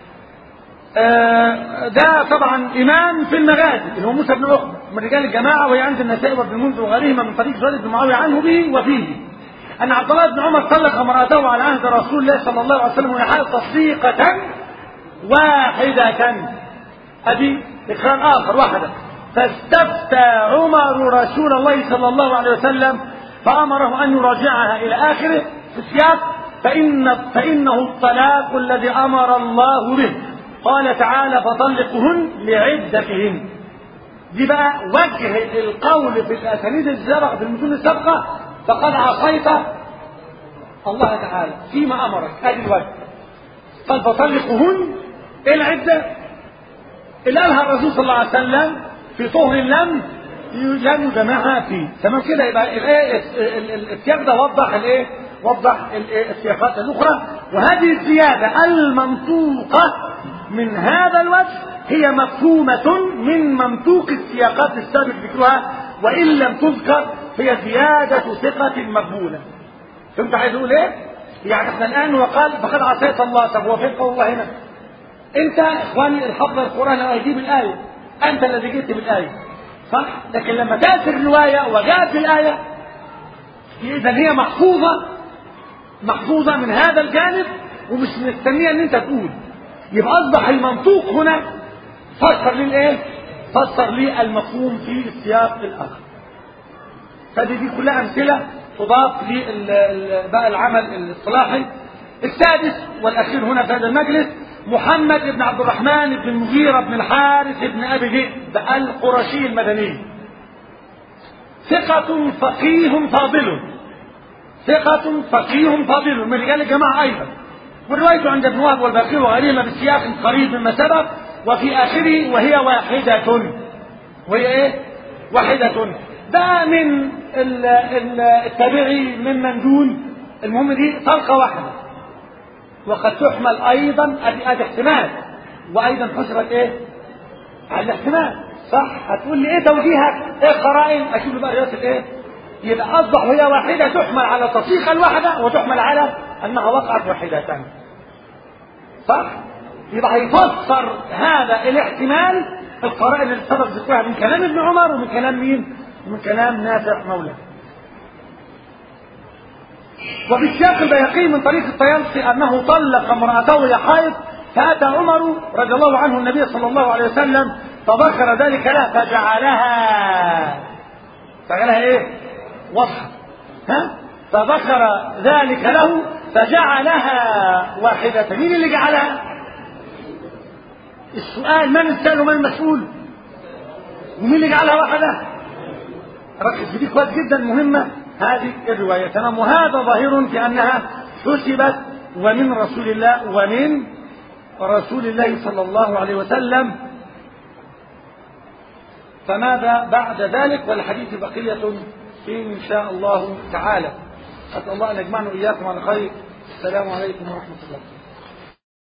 Speaker 1: آه ده طبعا امام في المغازي اللي هو موسى بن عقبه من رجال الجماعه وهي عند النسائي وابن المنذر وغيرهما من طريق زهير بن معاويه عنه به وفيه ان عبد الله بن عمر طلق امراته على عهد رسول الله صلى الله عليه وسلم وهي حال تصديقه واحده ادي اقرار اخر واحده فاستفتى عمر رسول الله صلى الله عليه وسلم فامره ان يراجعها الى اخره في السياق فإن فإنه الطلاق الذي أمر الله به قال تعالى فطلقهن لعدتهن دي بقى وجه القول في الأسانيد السابقة في المتون السابقة فقد عصيت الله تعالى فيما أمرك هذه الوجه قال فطلقهن إيه العدة اللي قالها الرسول صلى الله عليه وسلم في طهر لم لم يجمعها فيه تمام كده يبقى الايه السياق ده وضح الايه وضح السياقات الاخرى وهذه الزياده المنطوقه من هذا الوجه هي مفهومة من منطوق السياقات السابق ذكرها وإن لم تذكر هي زيادة ثقة مقبولة. فهمت عايز أقول إيه؟ يعني إحنا الآن وقال فقد عصيت الله طب هو فين قول الله هنا؟ أنت إخواني الحفظ القرآن أو يجيب الآية أنت الذي جئت بالآية صح؟ لكن لما تأتي الرواية وجاءت الآية إذا هي محفوظة محفوظة من هذا الجانب ومش مستنية إن أنت تقول يبقى أصبح المنطوق هنا فسر لي الإيه؟ فسر لي المفهوم في السياق الآخر فدي دي كلها أمثلة تضاف بقى العمل الاصطلاحي السادس والأخير هنا في هذا المجلس محمد بن عبد الرحمن بن المغيرة بن الحارث بن أبي ذئب القرشي المدني ثقة فقيه فاضل ثقة فقيه فاضل من رجال الجماعة أيضا وروايته عند ابن وهب والباقي وغيرهما بسياق قريب مما سبق وفي آخره وهي واحدة وهي إيه؟ واحدة ده من التابعي ممن دون المهم دي طلقة واحدة وقد تحمل أيضا أدي احتمال وأيضا حسبت إيه؟ على الاحتمال صح هتقول لي إيه توجيهك؟ إيه قرائن؟ أشوف بقى رياضة إيه؟ يبقى أصبح هي واحدة تحمل على تطبيق الواحدة وتحمل على أنها وقعت واحدة صح؟ يبقى هيفسر هذا الاحتمال القرائن اللي سبق ذكرها من كلام ابن عمر ومن كلام مين؟ ومن كلام نافع مولاه. وفي السياق البيهقي من طريق الطيالسي أنه طلق امرأته وهي حائض فأتى عمر رضي الله عنه النبي صلى الله عليه وسلم فذكر ذلك له فجعلها فجعلها ايه؟ وصفا ها؟ فذكر ذلك له فجعلها واحدة مين اللي جعلها السؤال من السائل ومن المسؤول ومين اللي جعلها واحدة ركز في دي كويس جدا مهمة هذه الرواية تمام وهذا ظاهر في أنها حسبت ومن رسول الله ومن رسول الله صلى الله عليه وسلم فماذا بعد ذلك والحديث بقية إن شاء الله تعالى أسأل الله أن يجمعنا إياكم على خير السلام عليكم ورحمة الله